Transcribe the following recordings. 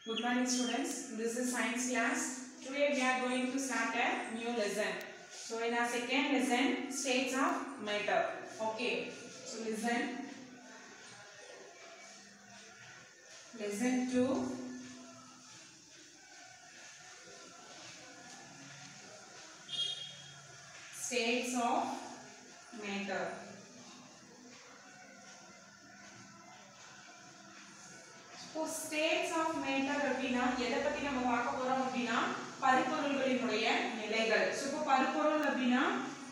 Good morning students. This is science class. Today we are going to start a new lesson. So in our second lesson, states of matter. Okay. So listen. Lesson 2. States of matter. இப்போ states of matter அப்படின்னா எதை பத்தி நம்ம பார்க்க போறோம் அப்படின்னா பருப்பொருள்களினுடைய நிலைகள் so இப்போ பருப்பொருள் அப்படின்னா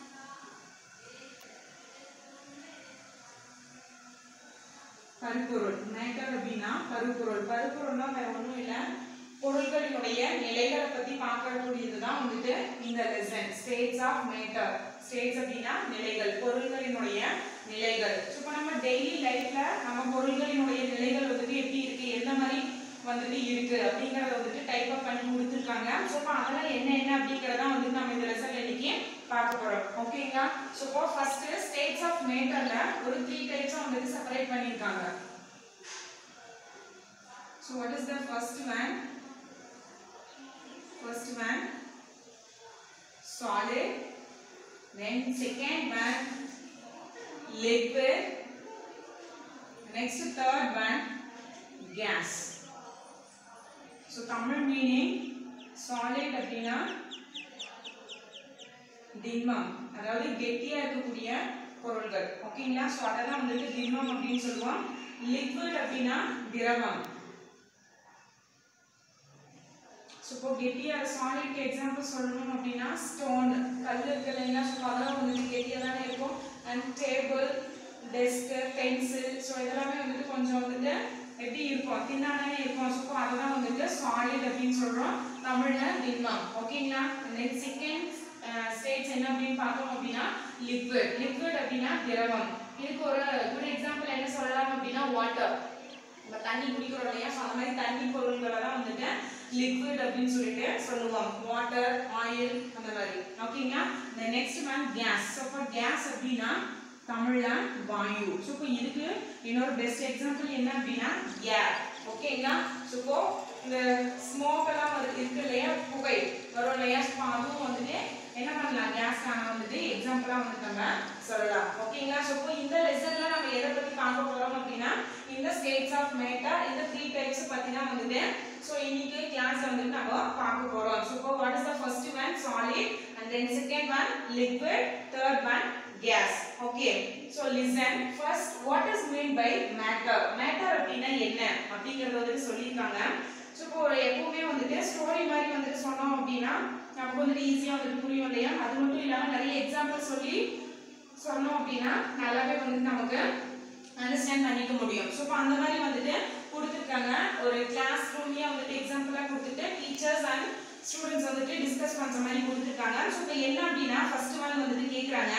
பருப்பொருள் மேட்டர் அப்படின்னா பருப்பொருள் பருப்பொருள்னா வேற ஒன்றும் இல்லை பொருள்களினுடைய நிலைகளை பத்தி பார்க்கக்கூடியது தான் வந்துட்டு இந்த lesson states of matter states அப்படின்னா நிலைகள் பொருள்களினுடைய நிலைகள் ஸோ இப்போ நம்ம டெய்லி லைஃப்ல நம்ம பொருள்களினுடைய நிலைகள் வந்துட்டு எப்படி இருக்கு எந்த மாதிரி வந்துட்டு இருக்கு அப்படிங்கறத வந்துட்டு டைப் அப் பண்ணி கொடுத்துருக்காங்க ஸோ இப்போ அதெல்லாம் என்ன என்ன அப்படிங்கறத வந்துட்டு நம்ம இந்த லெசன்ல இன்னைக்கு பார்க்க போறோம் ஓகேங்களா ஸோ இப்போ ஃபர்ஸ்ட் ஸ்டேட்ஸ் ஆஃப் மேட்டர்ல ஒரு த்ரீ டைப்ஸா வந்துட்டு செப்பரேட் பண்ணியிருக்காங்க so what is the first one first one solid then second one liquid next third one gas so Tamil meaning solid அப்படின்னா திண்மம் அதாவது கெட்டியா இருக்கக்கூடிய பொருள்கள் ஓகேங்களா ஸோ அதை தான் வந்துட்டு திண்மம் அப்படின்னு சொல்லுவோம் லிக்விட் அப்படின்னா திரவம் ஸோ இப்போ கெட்டியாக சாலிட்க்கு எக்ஸாம்பிள் சொல்லணும் அப்படின்னா ஸ்டோன் கல் இருக்கு இல்லைங்களா ஸோ அதெல்லாம் வந்துட்டு கெட்டியாக தானே இருக்கும் and table desk pencil so இதெல்லாமே வந்துட்டு கொஞ்சம் வந்துட்டு எப்படி இருக்கும் தின்னானே இருக்கும் ஸோ அதெல்லாம் வந்துட்டு சாலிட் அப்படின்னு சொல்கிறோம் தமிழில் திண்மம் ஓகேங்களா நெக்ஸ்ட் செகண்ட் ஸ்டேட்ஸ் என்ன அப்படின்னு பார்த்தோம் அப்படின்னா லிக்விட் லிக்விட் அப்படின்னா திரவம் இதுக்கு ஒரு குட் எக்ஸாம்பிள் என்ன சொல்லலாம் அப்படின்னா வாட்டர் நம்ம தண்ணி குடிக்கிறோம் இல்லையா ஸோ அந்த மாதிரி தண்ணி பொருள்களை தான் வந்துட்டு லிக்விட் அப்படின்னு சொல்லிட்டு சொல்லுவோம் வாட்டர் ஆயில் அந்த மாதிரி ஓகேங்களா இந்த நெக்ஸ்ட் ஒன் கேஸ் ஸோ இப்போ கேஸ் அப்படின்னா தமிழ்ல வாயு ஸோ இப்போ இதுக்கு இன்னொரு பெஸ்ட் எக்ஸாம்பிள் என்ன அப்படின்னா ஏர் ஓகேங்களா ஸோ இப்போ இந்த ஸ்மோக் எல்லாம் வந்து இருக்கு இல்லையா புகை வரும் இல்லையா ஸோ அதுவும் வந்துட்டு என்ன பண்ணலாம் கேஸ்க்கான வந்துட்டு எக்ஸாம்பிளாக வந்து நம்ம சொல்லலாம் ஓகேங்களா ஸோ இப்போ இந்த லெசன்ல நம்ம எதை பற்றி பார்க்க போறோம் அப்படின்னா இந்த ஸ்டேட்ஸ் ஆஃப் மேட்டர் இந்த த்ரீ டைப்ஸ் பற்றி தான் வந்துட்டு ஸோ இன்னைக்கு கிளாஸ் வந்துட்டு நம்ம பார்க்க போறோம் ஸோ இப்போ what is the first one solid and then second one liquid third one gas okay so listen first what is mean by matter matter அப்படின்னா என்ன அப்படிங்கறத வந்துட்டு சொல்லியிருக்காங்க ஸோ இப்போ ஒரு எப்பவுமே வந்துட்டு ஸ்டோரி மாதிரி வந்துட்டு சொன்னோம் அப்படின்னா நமக்கு வந்துட்டு ஈஸியாக வந்துட்டு புரியும் இல்லையா அது மட்டும் இல்லாமல் நிறைய எக்ஸாம்பிள் சொல்லி சொன்னோம் அப்படின்னா நல்லாவே வந்துட்டு நமக்கு அண்டர்ஸ்டாண்ட் பண்ணிக்க முடியும் ஸோ இப்போ அந்த மாதிரி வந்துட்டு கொடுத்துருக்காங்க ஒரு கிளாஸ் ரூம்லேயே வந்துட்டு எக்ஸாம்பிளாக கொடுத்துட்டு டீச்சர்ஸ் அண்ட் ஸ்டூடெண்ட்ஸ் வந்துட்டு டிஸ்கஸ் பண்ணுற மாதிரி கொடுத்துருக்காங்க ஸோ இப்போ என்ன அப்படின்னா ஃபர்ஸ்ட் ஒன் வந்துட்டு கேட்குறாங்க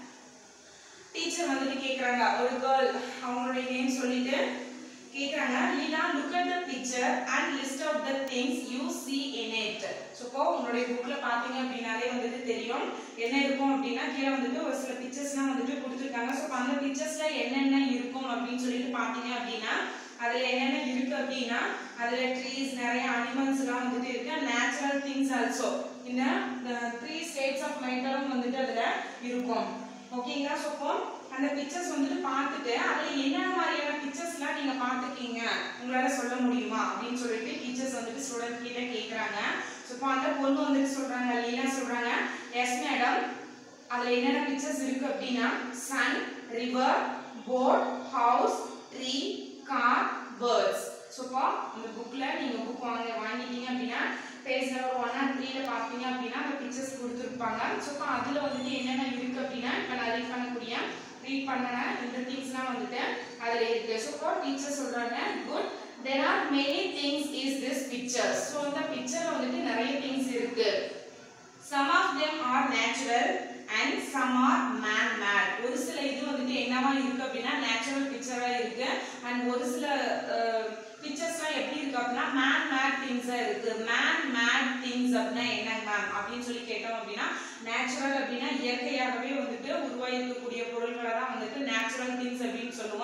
டீச்சர் வந்துட்டு கேட்குறாங்க ஒரு கேர்ள் அவங்களுடைய நேம் சொல்லிட்டு கேக்குறாங்க Leela look at the picture and list out the things you see in it so இப்போ உங்களுடைய புக்ல பாத்தீங்க அப்படின்னாலே வந்துட்டு தெரியும் என்ன இருக்கும் அப்படின்னா கீழே வந்துட்டு ஒரு சில பிக்சர்ஸ்லாம் வந்துட்டு கொடுத்துருக்காங்க ஸோ அந்த பிக்சர்ஸ்ல என்னென்ன இருக்கும் அப்படின்னு சொல்லிட்டு பாத்தீங்க அப்படின்னா அதுல என்னென்ன இருக்கு அப்படின்னா அதுல ட்ரீஸ் நிறைய அனிமல்ஸ் எல்லாம் வந்துட்டு இருக்கு நேச்சுரல் திங்ஸ் ஆல்சோ இந்த த்ரீ ஸ்டேட்ஸ் ஆஃப் மைண்டரும் வந்துட்டு அதுல இருக்கும் ஓகேங்களா ஸோ இப்போ அந்த பிக்சர்ஸ் வந்துட்டு பார்த்துட்டு அதில் என்ன மாதிரியான பிக்சர்ஸ்லாம் நீங்கள் பார்த்துருக்கீங்க உங்களால் சொல்ல முடியுமா அப்படின்னு சொல்லிட்டு டீச்சர்ஸ் வந்துட்டு ஸ்டூடெண்ட் கிட்ட கேட்குறாங்க ஸோ இப்போ அந்த பொண்ணு வந்துட்டு சொல்கிறாங்க லீனா சொல்கிறாங்க எஸ் மேடம் அதில் என்னென்ன பிக்சர்ஸ் இருக்குது அப்படின்னா sun river boat house tree car birds so இப்போ இந்த புக்கில் நீங்கள் புக் வாங்க வாங்கிட்டீங்க அப்படின்னா பேஜ் நம்பர் ஒன் அண்ட் த்ரீல பார்த்தீங்க அப்படின்னா அந்த பிக்சர்ஸ் கொடுத்துருப்பாங்க ஸோ இப்போ அதில் வந்துட்டு என்னென்ன இருக்குது அப்படின்னா இப்போ நான் ரீட் பண்ணக்கூடிய ரீட் பண்ணன இந்த திங்ஸ்லாம் வந்துட்டு அதில் இருக்கு ஸோ இப்போ டீச்சர் சொல்கிறாங்க good there are many things is this pictures so இந்த பிக்சரில் வந்துட்டு நிறைய திங்ஸ் இருக்கு some of them are natural and some are man made ஒரு சில இது வந்துட்டு என்னவா இருக்கு அப்படின்னா நேச்சுரல் பிக்சரா இருக்கு அண்ட் ஒரு சில பிக்சர்ஸ்லாம் எப்படி இருக்கு அப்படின்னா மேன் மேட் திங்ஸா இருக்கு மேன் மேட் திங்ஸ் அப்படின்னா என்ன மேம் அப்படின்னு சொல்லி கேட்டோம் அப்படின்னா நேச்சுரல் அப்படின்னா இயற்கையாகவே வந்துட்டு உருவாயிருக்கக்கூடிய பொருட்களை தான் வந்துட்டு நேச்சுரல் திங்ஸ் அப்படின்னு சொல்லுவோம்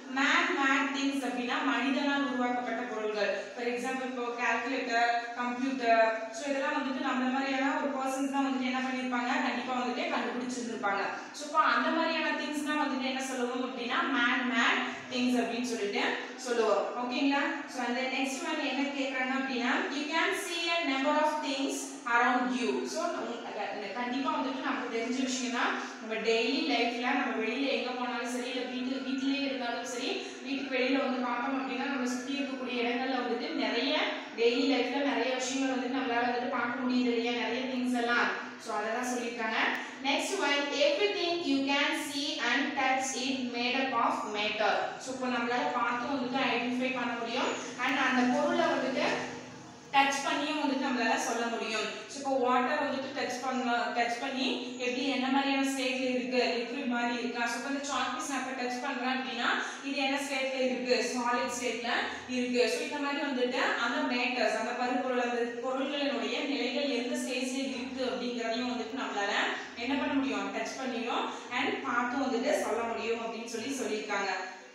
மேன் மேட் திங்ஸ் அப்படின்னா மனிதனால் உருவாக்கப்பட்ட பொருள்கள் ஃபார் எக்ஸாம்பிள் இப்போ கால்குலேட்டர் கம்ப்யூட்டர் ஸோ இதெல்லாம் வந்துட்டு நம்மள மாதிரியான ஒரு பர்சன்ஸ் தான் வந்துட்டு என்ன பண்ணியிருப்பாங்க கண்டிப்பாக வந்துட்டு கண்டுபிடிச்சிருந்துருப்பாங்க ஸோ இப்போ அந்த மாதிரியான திங்ஸ் தான் வந்துட்டு என்ன சொல்லுவோம் அப்படின்னா மேன் மேட் திங்ஸ் அப்படின்னு சொல்லிட்டு சொல்லுவோம் ஓகேங்களா ஸோ அந்த நெக்ஸ்ட் ஒன் என்ன கேட்குறாங்க அப்படின்னா you can see a number of things around you so கண்டிப்பாக வந்துட்டு நமக்கு தெரிஞ்ச விஷயம் தான் நம்ம டெய்லி லைஃப்ல நம்ம வெளியில எங்க போனாலும் சரி இல்லை வீட்டு வீட்டிலேயே இருந்தாலும் சரி வீட்டுக்கு வெளியில வந்து பார்த்தோம் அப்படின்னா நம்ம சுற்றி இருக்கக்கூடிய இடங்கள்ல வந்துட்டு நிறைய டெய்லி லைஃப்ல நிறைய விஷயங்கள் வந்துட்டு நம்மளால வந்துட்டு பார்க்க முடியுது இல்லையா நிறைய திங்ஸ் எல்லாம் ஸோ அதை தான் சொல்லியிருக்காங்க next one everything you can see and touch it made up of matter so இப்போ நம்மளால பார்த்து வந்துட்டு ஐடென்டிஃபை பண்ண முடியும் அண்ட் அந்த பொருளை வந்துட்டு டச் பண்ணியும் வந்துட்டு நம்மளால சொல்ல முடியும் ஸோ இப்போ வாட்டர் வந்துட்டு டச் பண்ண டச் பண்ணி எப்படி என்ன மாதிரியான ஸ்டேட்ல இருக்கு லிக்விட் மாதிரி இருக்கா ஸோ இப்போ இந்த சாக் பீஸ் நான் இப்போ டச் பண்றேன் அப்படின்னா இது என்ன ஸ்டேட்ல இருக்கு சாலிட் ஸ்டேட்ல இருக்கு ஸோ இந்த மாதிரி வந்துட்டு அந்த மேட்டர்ஸ் அந்த பருப்பொருள் அந்த பொருள்களினுடைய நிலைகள் எந்த ஸ்டேஜ்ல இருக்கு அப்படிங்கிறதையும் வந்துட்டு நம்மளால என்ன பண்ண முடியும் டச் பண்ணியும் அண்ட் பார்த்தும் வந்துட்டு சொல்ல முடியும் அப்படின்னு சொல்லி சொல்லியிருக்காங்க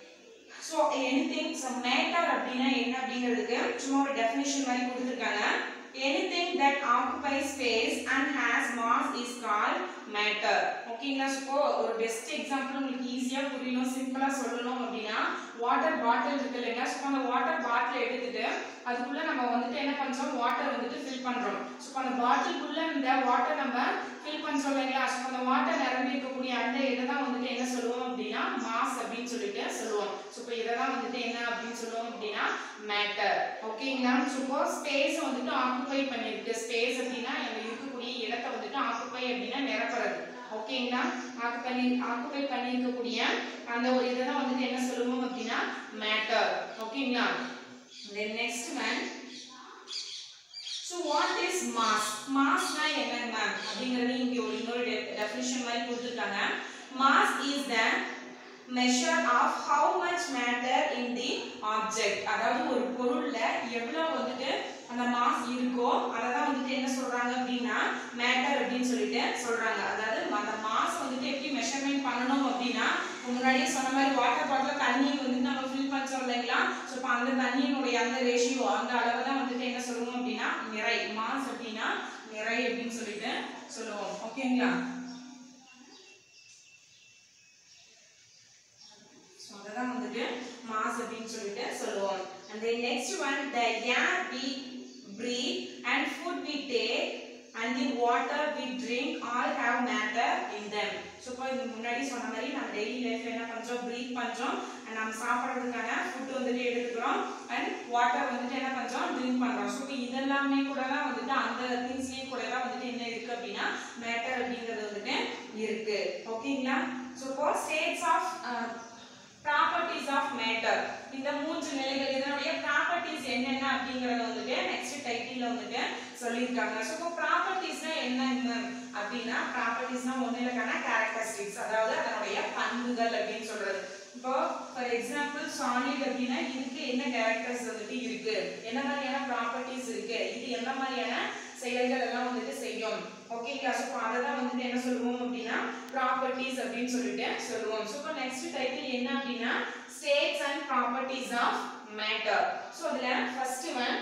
ஸோ எனிதிங் ஸோ மேட்டர் அப்படின்னா என்ன அப்படிங்கிறதுக்கு சும்மா ஒரு டெஃபினேஷன் மாதிரி கொடுத்துருக்காங்க anything that occupy space and has mass is called matter ஓகேங்களா ஸோ ஒரு பெஸ்ட் எக்ஸாம்பிள் உங்களுக்கு ஈஸியாக புரியணும் சிம்பிளாக சொல்லணும் அப்படின்னா வாட்டர் பாட்டில் இருக்கு இல்லைங்களா ஸோ அந்த வாட்டர் பாட்டில் எடுத்துட்டு அதுக்குள்ள நம்ம வந்துட்டு என்ன பண்றோம் வாட்டர் வந்துட்டு ஃபில் பண்றோம் ஸோ அந்த பாட்டிலுக்குள்ள இந்த வாட்டர் நம்ம ஃபில் பண்றோம் இல்லைங்களா ஸோ அந்த வாட்டர் நிரம்பி இருக்கக்கூடிய அந்த இதை தான் வந்துட்டு என்ன சொல்லுவோம் அப்படின்னா மாஸ் அப்படின்னு சொல்லிட்டு சொல்லுவோம் ஸோ இப்போ இதை தான் வந்துட்டு என்ன அப்படின்னு சொல்லுவோம் அப்படின்னா மேட்டர் ஓகேங்களா ஸோ இப்போ ஸ்பேஸ் வந்துட்டு ஆக்குபை பண்ணியிருக்கு ஸ்பேஸ் அப்படின்னா அங்க இருக்கக்கூடிய இடத்தை வந்துட்டு ஆக்குபை அப்படின்னா நிரப்புறது ஓகேங்களா ஆக்குபை ஆக்குபை பண்ணியிருக்கக்கூடிய அந்த ஒரு இதை தான் வந்துட்டு என்ன சொல்லுவோம் அப்படின்னா மேட்டர் ஓகேங்களா then next one so what is mass மாஸ்னா என்ன மேம் அப்படிங்கிறது இங்கே ஒரு இன்னொரு டெஃபினிஷன் மாதிரி கொடுத்துருக்காங்க mass is the measure of how much matter in the object அதாவது ஒரு பொருள்ல எவ்வளோ வந்துட்டு அந்த மாஸ் இருக்கோ அதை தான் வந்துட்டு என்ன சொல்றாங்க அப்படின்னா மேட்டர் அப்படின்னு சொல்லிட்டு சொல்றாங்க அதாவது அந்த மாஸ் வந்துட்டு எப்படி மெஷர்மெண்ட் பண்ணணும் அப்படின்னா முன்னாடியே சொன்ன மாதிரி வாட்டர் பாட்டில் தண்ணி வந்துட்டு நம்ம ஃபில் பண்ணுறோம் இல்லைங்களா ஸோ இப்போ அந்த தண்ணியினுடைய அந்த ரேஷியோ அந்த அளவு தான் வந்துட்டு என்ன சொல்லுவோம் அப்படின்னா நிறை மாஸ் அப்படின்னா நிறை அப்படின்னு சொல்லிட்டு சொல்லுவோம் ஓகேங்களா ஸோ அதை தான் வந்துட்டு மாஸ் அப்படின்னு சொல்லிட்டு சொல்லுவோம் and then next one the air we breathe and food we take and the water we drink all have matter in them so இப்போ இது முன்னாடி சொன்ன மாதிரி நம்ம டெய்லி லைஃப்ல என்ன பண்றோம் ப்ரீத் பண்றோம் and நம்ம சாப்பிட்றதுக்கான ஃபுட் வந்துட்டு எடுத்துக்கிறோம் அண்ட் வாட்டர் வந்துட்டு என்ன பண்றோம் ட்ரிங்க் பண்றோம் ஸோ இப்போ இதெல்லாமே கூட தான் வந்துட்டு அந்த திங்ஸ்லேயும் கூட தான் வந்துட்டு என்ன இருக்கு அப்படின்னா மேட்டர் அப்படிங்கிறது வந்துட்டு இருக்கு ஓகேங்களா ஸோ இப்போ states of properties of matter இந்த மூன்று நிலைகள் இதனுடைய ப்ராப்பர்ட்டிஸ் என்னென்ன அப்படிங்கறத வந்துட்டு நெக்ஸ்ட் டைட்டில் வந்துட்டு சொல்லியிருக்காங்க ஸோ இப்போ ப்ராப்பர்ட்டிஸ்னா என்னங்க அப்படின்னா ப்ராப்பர்ட்டிஸ்னா ஒன்றிலக்கான கேரக்டரிஸ்டிக்ஸ் அதாவது அதனுடைய பண்புகள் அப்படின்னு சொல்றது இப்போ ஃபார் எக்ஸாம்பிள் சாலிட் அப்படின்னா இதுக்கு என்ன கேரக்டர்ஸ் வந்துட்டு இருக்கு என்ன மாதிரியான ப்ராப்பர்ட்டிஸ் இருக்கு இது என்ன மாதிரியான செயல்கள் எல்லாம் வந்துட்டு செய்யும் ஓகேங்களா ஸோ அதை தான் வந்துட்டு என்ன சொல்லுவோம் அப்படின்னா ப்ராப்பர்ட்டிஸ் அப்படின்னு சொல்லிட்டு சொல்லுவோம் ஸோ இப்போ நெக்ஸ்ட் டைட்டில் என்ன அப்படின்னா states and properties of matter so அதில் first one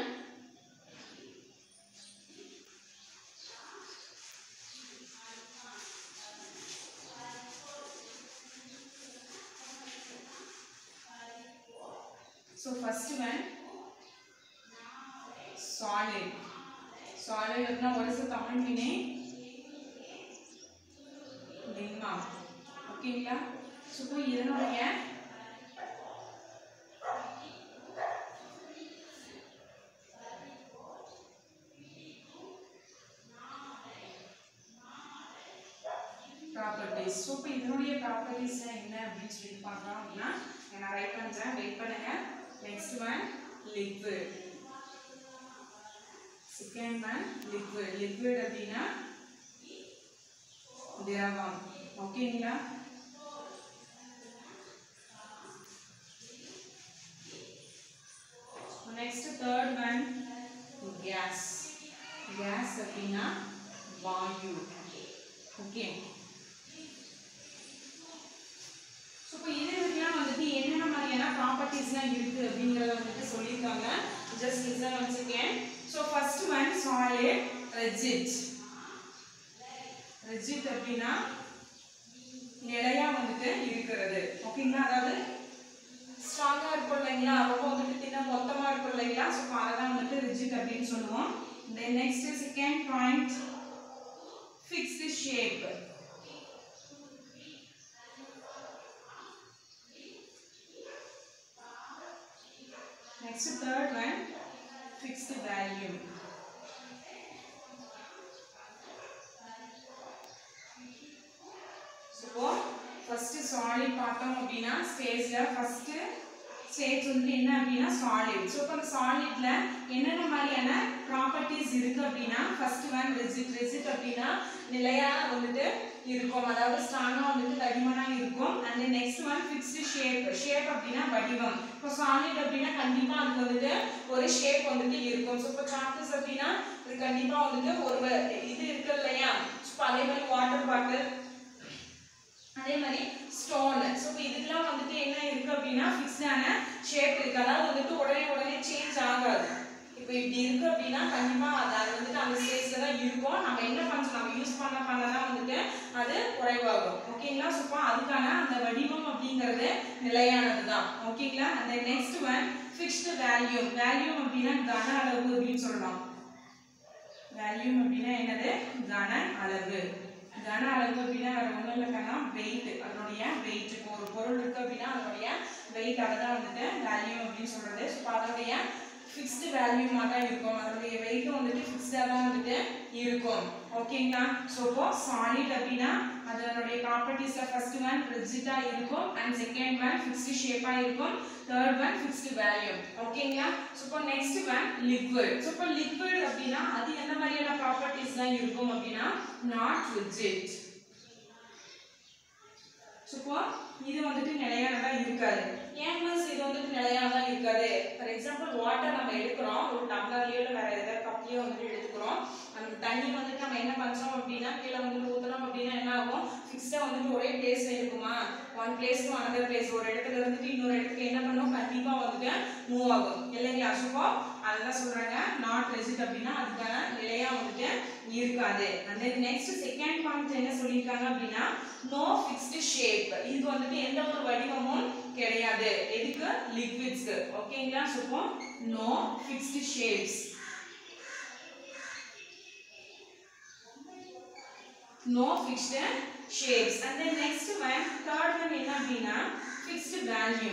so first one solid solid அப்படின்னா what is the Tamil meaning திண்மம் ஓகேங்களா ஸோ இப்போ இதனுடைய ப்ராப்பர்ட்டிஸ் ஸோ இப்போ இதனுடைய ப்ராப்பர்ட்டிஸ்லாம் என்ன அப்படின்னு சொல்லி பார்க்கலாம் அப்படின்னா நான் ரைட் பண்ணுறேன் வெயிட் பண்ணுங்க next one liquid second one liquid liquid அப்படின்னா திரவம் ஓகேங்களா next third one gas gas அப்படின்னா வாயு ஓகே ஸோ இப்போ இது இதுக்கெல்லாம் வந்துட்டு என்னென்ன மாதிரி மாதிரியான ப்ராப்பர்ட்டிஸ்லாம் இருக்கு அப்படிங்கறத வந்துட்டு சொல்லியிருக்காங்க just listen once again so first one solid rigid rigid அப்படின்னா நிலையா வந்துட்டு இருக்கிறது ஓகேங்களா அதாவது ஸ்ட்ராங்கா இருக்கும் இல்லைங்களா ரொம்ப வந்துட்டு தின்ன மொத்தமா இருக்கும் இல்லைங்களா ஸோ அதை தான் வந்துட்டு ரிஜிட் அப்படின்னு சொல்லுவோம் then next second point fixed shape next third one fixed value so first solid பார்த்தோம் அப்படின்னா ஸ்டேஜ்ல ஃபர்ஸ்ட் ஸ்டேஜ் வந்து என்ன அப்படின்னா சாலிட் ஸோ இப்போ அந்த சாலிட்ல என்னென்ன மாதிரியான ப்ராப்பர்ட்டிஸ் இருக்கு அப்படின்னா ஃபர்ஸ்ட் ஒன் ரெசிட் ரெசிட் அப்படின்னா நிலையா வந்துட்டு இருக்கும் அதாவது ஸ்ட்ராங்கா வந்துட்டு தடிமனா இருக்கும் and next one fixed shape shape அப்படின்னா வடிவம் இப்போ சாலிட் அப்படின்னா கண்டிப்பா அதுக்கு வந்துட்டு ஒரு ஷேப் வந்துட்டு இருக்கும் ஸோ இப்போ சாக்லேட்ஸ் அப்படின்னா இது கண்டிப்பா வந்துட்டு ஒரு வ- இது இருக்கு இல்லையா ஸோ அதே மாதிரி வாட்டர் பாட்டில் அதே மாதிரி ஸ்டோன் ஸோ இப்போ இதுக்கெல்லாம் வந்துட்டு என்ன இருக்கு அப்படின்னா ஃபிக்ஸ்டான ஷேப் இருக்கு அதாவது வந்துட்டு உடனே உடனே சேஞ்ச் ஆகாது இப்போ இப்படி இருக்கு அப்படின்னா கண்டிப்பா அது அது வந்துட்டு அந்த ஸ்டேஜ்ல தான் இருக்கும் நம்ம என்ன பண்ணுறோம் நம்ம யூஸ் பண்ண பண்ண தான் வந்துட்டு அது குறைவாகும் ஓகேங்களா ஸோ இப்போ அதுக்கான அந்த வடிவம் அப்படிங்கிறது நிலையானது தான் ஓகேங்களா அந்த next one fixed value value அப்படின்னா கன அளவு அப்படின்னு சொல்லலாம் வேல்யூ அப்படின்னா என்னது கன அளவு கன அளவு அப்படின்னா வேற ஒன்றும் இல்லைக்கன்னா வெயிட் அதனுடைய வெயிட் இப்போ ஒரு பொருள் இருக்கு அப்படின்னா அதனுடைய வெயிட் அதை தான் வந்துட்டு வேல்யூ அப்படின்னு சொல்றது ஸோ அதனுடைய ஃபிக்ஸ்டு வேல்யூமாக தான் இருக்கும் அதனுடைய வெயிட்டும் வந்துட்டு ஃபிக்ஸ்டாக தான் வந்துட்டு இருக்கும் ஓகேங்களா ஸோ இப்போ சாலிட் அப்படின்னா அதனுடைய ப்ராப்பர்ட்டிஸில் ஃபர்ஸ்ட் ஒன் ரிஜிட்டாக இருக்கும் அண்ட் செகண்ட் ஒன் ஃபிக்ஸ்டு ஷேப்பாக இருக்கும் தேர்ட் ஒன் ஃபிக்ஸ்டு வேல்யூ ஓகேங்களா ஸோ இப்போ நெக்ஸ்ட் ஒன் லிக்விட் ஸோ இப்போ லிக்விட் அப்படின்னா அது என்ன மாதிரியான ப்ராப்பர்ட்டிஸ் தான் இருக்கும் அப்படின்னா நாட் ரிஜிட் ஸோ இப்போ இது வந்துட்டு நிலையானதா இருக்காது ஏன் மிஸ் இது வந்துட்டு நிலையானதா இருக்காது ஃபார் எக்ஸாம்பிள் வாட்டர் நம்ம எடுக்கிறோம் ஒரு டம்ளர்லயோ இல்லை வேற ஏதாவது கப்லயோ வந்துட்டு எடுத்துக்கிறோம் அந்த தண்ணி வந்துட்டு நம்ம என்ன பண்றோம் அப்படின்னா கீழே வந்துட்டு ஊத்துறோம் அப்படின்னா என்ன ஆகும் ஃபிக்ஸ்டா வந்துட்டு ஒரே பிளேஸ்ல இருக்குமா one place to another place ஒரு இடத்துல இருந்துட்டு இன்னொரு இடத்துக்கு என்ன பண்ணும் கண்டிப்பா வந்துட்டு மூவ் ஆகும் இல்லைங்களா ஸோ அதெல்லாம் சொல்றாங்க நாட் ரெசிட் அப்படின்னா அதுக்கான நிலையா வந்துட்டு இருக்காது and then next second point என்ன சொல்லியிருக்காங்க அப்படின்னா நோ ஃபிக்ஸ்டு ஷேப் இதுக்கு வந்துட்டு எந்த ஒரு வடிவமும் கிடையாது எதுக்கு லிக்விட்ஸ்க்கு ஓகேங்களா so no fixed shapes no fixed shapes and then next one third one என்ன அப்படின்னா fixed value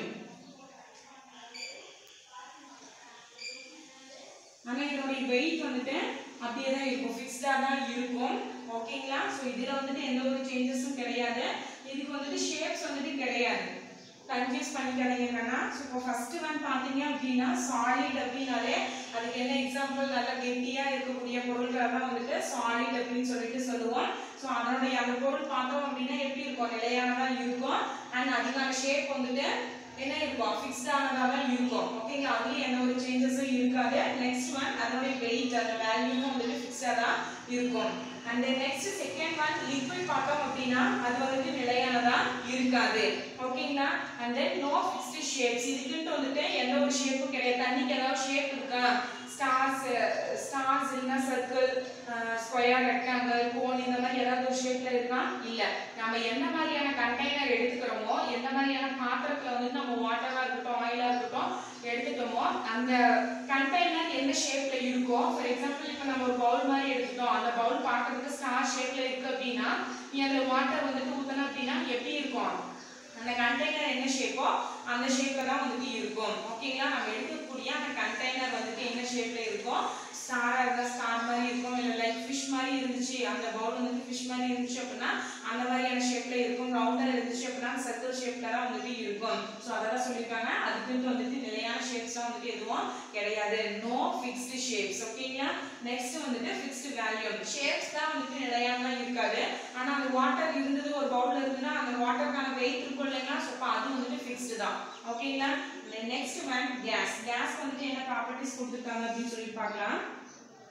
ஆனா இதனுடைய வெயிட் வந்துட்டு அப்படியே தான் இருக்கும் ஃபிக்ஸ்டா தான் இருக்கும் ஓகேங்களா ஸோ இதுல வந்துட்டு எந்த ஒரு சேஞ்சஸும் கிடையாது இதுக்கு வந்துட்டு ஷேப்ஸ் வந்துட்டு கிடையாது கன்ஃபியூஸ் பண்ணிக்காதீங்க கண்ணா ஸோ இப்போ ஃபர்ஸ்ட் ஒன் பார்த்தீங்க அப்படின்னா சாலிட் அப்படின்னாலே அதுக்கு என்ன எக்ஸாம்பிள் நல்ல கெட்டியா இருக்கக்கூடிய பொருட்களை தான் வந்துட்டு சாலிட் அப்படின்னு சொல்லிட்டு சொல்லுவோம் ஸோ அதனுடைய அந்த பொருள் பார்த்தோம் அப்படின்னா எப்படி இருக்கும் நிலையானதா இருக்கும் அண்ட் அதுக்கான ஷேப் வந்துட்டு என்ன இருக்கும் ஃபிக்ஸ்டானதாக தான் இருக்கும் ஓகேங்களா அதுலேயும் எந்த ஒரு சேஞ்சஸும் இருக்காது நெக்ஸ்ட் ஒன் அதனுடைய வெயிட் அந்த வேல்யூவும் வந்துட்டு ஃபிக்ஸாக தான் இருக்கும் and next second one liquid பார்த்தோம் அப்படின்னா அது வந்துட்டு நிலையானதா இருக்காது ஓகேங்களா and then no fixed shapes இதுக்குன்ட்டு வந்துட்டு எந்த ஒரு ஷேப்பும் கிடையாது தண்ணிக்கு ஏதாவது ஷேப் இருக்கா ஸ்டார்ஸ் ஸ்டார்ஸ் இல்லைன்னா சர்க்கிள் ஸ்கொயர் ரெக்டாங்கிள் கோன் இந்த மாதிரி ஏதாவது ஒரு ஷேப்ல இருக்கா இல்ல நம்ம என்ன மாதிரியான கண்டெய்னர் எடுத்துக்கிறோமோ எந்த மாதிரியான பாத்திரத்துல வந்து நம்ம வாட்டரா இருக்கட்டும் ஆயிலா இருக்கட்டும் எடுத்துட்டோமோ அந்த கண்டெய்னர் எந்த ஷேப்ல இருக்கோ ஃபார் எக்ஸாம்பிள் இப்போ நம்ம ஒரு பவுல் மாதிரி எடுத்துட்டோம் அந்த பவுல் பார்க்கறதுக்கு ஸ்டார் ஷேப்ல இருக்கு அப்படின்னா நீ அதுல வாட்டர் வந்துட்டு ஊத்தணும் அப்படின்னா எப்படி இருக்கும் அந்த கண்டெய்னர் என்ன ஷேப்போ அந்த ஷேப்ல தான் வந்துட்டு இருக்கும் ஓகேங்களா நம்ம எடுக்கக்கூடிய அந்த கண்டெய்னர் வந்துட்டு என்ன ஷேப்ல இருக்கும் ஸ்டாரா இருந்தா ஸ்டார் மாதிரி இருக்கும் இல்ல லைக் ஃபிஷ் மாதிரி இருந்துச்சு அந்த பவுல் வந்துட்டு ஃபிஷ் மாதிரி இருந்துச்சு அப்படின்னா அந்த மாதிரியான ஷேப்ல இருக்கும் ரவுண்டா இருந்துச்சு அப்படின்னா சர்க்கிள் ஷேப்ல தான் வந்துட்டு இருக்கும் ஸோ அதெல்லாம் சொல்லியிருக்காங்க அதுக்குன்ட்டு வந்துட்டு நிலையான ஷேப்ஸ் வந்துட்டு எதுவும் கிடையாது நோ ஃபிக்ஸ்டு ஷேப்ஸ் ஓகேங்களா நெக்ஸ்ட் வந்துட்டு ஃபிக்ஸ்டு வேல்யூ ஷேப்ஸ் தான் வந்துட்டு நிலையானதா இருக்காது ஆனா அந்த வாட்டர் இருந்தது ஒரு பவுல்ல இருக்குன்னா அந்த வாட்டருக்கான வெயிட் இருக்கும் இல்லைங்களா ஸோ அப்போ அது வந்துட்டு ஃபிக்ஸ்டு தான் ஓகேங்களா நெக்ஸ்ட் ஒன் கேஸ் கேஸ் வந்துட்டு என்ன ப்ராப்பர்ட்டிஸ் கொடுத்துருக்காங்க அப்படின்னு சொல்லி பார்க்கலாம்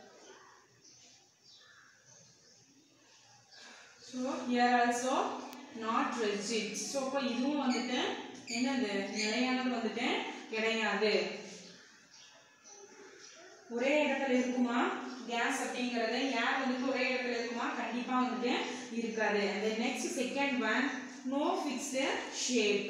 so here also not rigid so அப்போ இதுவும் வந்துட்டு என்னது நிலையானது வந்துட்டு கிடையாது ஒரே இடத்துல இருக்குமா கேஸ் அப்படிங்கறது ஏர் வந்துட்டு ஒரே இடத்துல இருக்குமா கண்டிப்பா வந்துட்டு இருக்காது அந்த next second one no fixed shape